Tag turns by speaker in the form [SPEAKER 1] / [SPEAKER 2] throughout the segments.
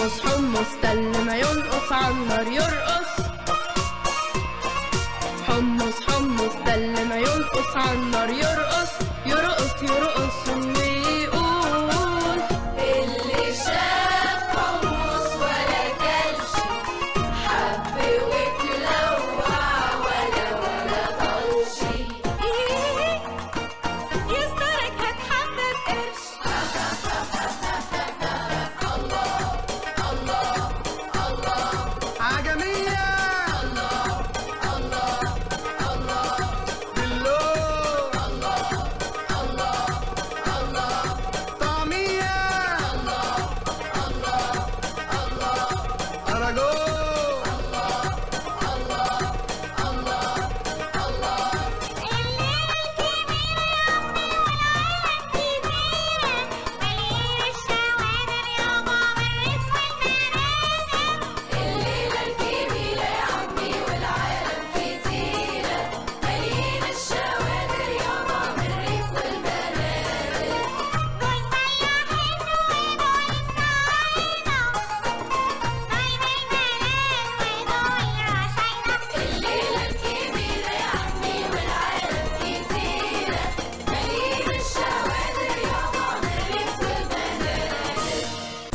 [SPEAKER 1] حمص حمص ده اللي ما ينقص على النار يرقص حمص حمص ده اللي ما ينقص على النار يرقص يرقص يرقص ويقول
[SPEAKER 2] اللي شاف حمص ولا كلش حب وتلوع ولا ولا طلشي يسترك هتحمم قرش الله الله الله
[SPEAKER 3] عجمية
[SPEAKER 2] الله الله الله
[SPEAKER 3] باللو
[SPEAKER 2] الله الله الله
[SPEAKER 3] طعمية
[SPEAKER 2] الله الله الله
[SPEAKER 3] أراجو
[SPEAKER 2] الليلة الكبيرة يا عمي والعالم كتيرة ملينا الشوادر يابا من الريف والبنادق دول فلاحين ودول الصعايدة دول بالبنات ودول عشايدة الليلة الكبيرة يا عمي والعالم كتيرة ملينا الشوادر يابا من الريف والبنادق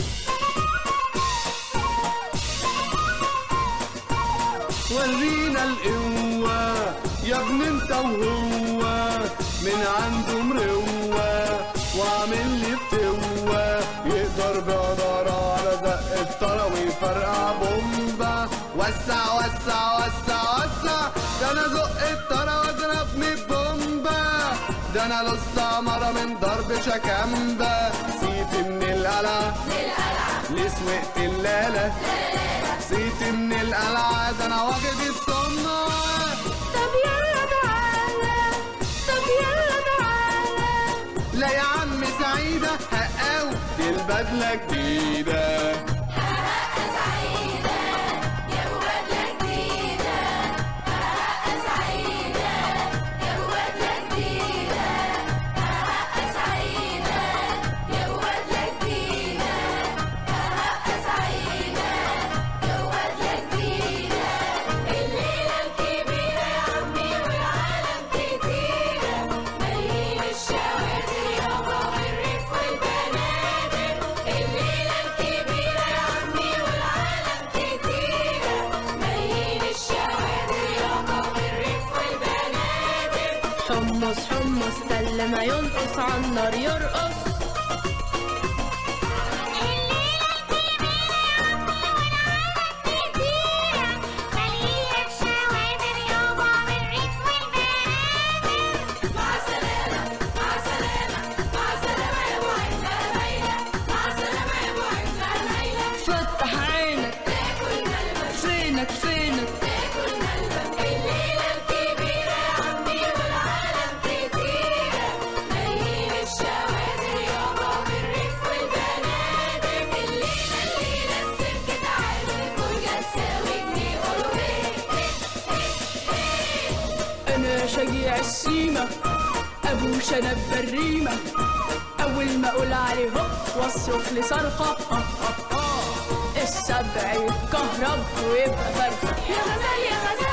[SPEAKER 3] ورينا القوة يا ابن انت وهو من عنده مروة وعامل لي فتوة يقدر بقدرة على زق الطرا ويفرقع بومبا وسع وسع وسع وسع ده انا زق الطرا واضربني بومبا ده انا الاستعمرة من ضرب شكامبا سيتي من القلعة لسوقت اللالة سيتي من القلعة ده انا واخد الصنة
[SPEAKER 2] طب يلا تعالى طب يلا تعالى
[SPEAKER 3] لا يا عم سعيدة هقاوي دي البدلة جديدة
[SPEAKER 2] سعيدة يا بدلة جديدة سعيدة يا بدلة جديدة سعيدة يا بدلة جديدة سعيدة يا بدلة جديدة الليلة الكبيرة يا عمي والعالم كتيرة مليين الشوادر يابا والريف والبنادق الليلة الكبيرة يا عمي والعالم كتيرة مليين الشوادر يابا والريف والبنادق
[SPEAKER 1] حمص حمص ده اللي ما ينقص على النار يرقص
[SPEAKER 2] مع السلامة مع السلامة مع السلامة يا ابو عيننا ليلى مع السلامة يا ابو عيننا ليلى
[SPEAKER 1] فتح عينك
[SPEAKER 2] تاكل قلبك
[SPEAKER 1] فينك فينك
[SPEAKER 2] تاكل قلبك الليلة الكبيرة يا عمي والعالم كتيرة مليين الشوادر يابا بالريف والبنادق الليلة الليلة السلك تعازف والجساوي جنيه قولوا هيه
[SPEAKER 1] انا شجيع السيمة ابو شنب بالريمة اول ما اقول عليه هوب واصرخ لي صرخة آه آه آه. السبع يتكهرب ويبقى فرخة
[SPEAKER 2] يا غزال يا غزال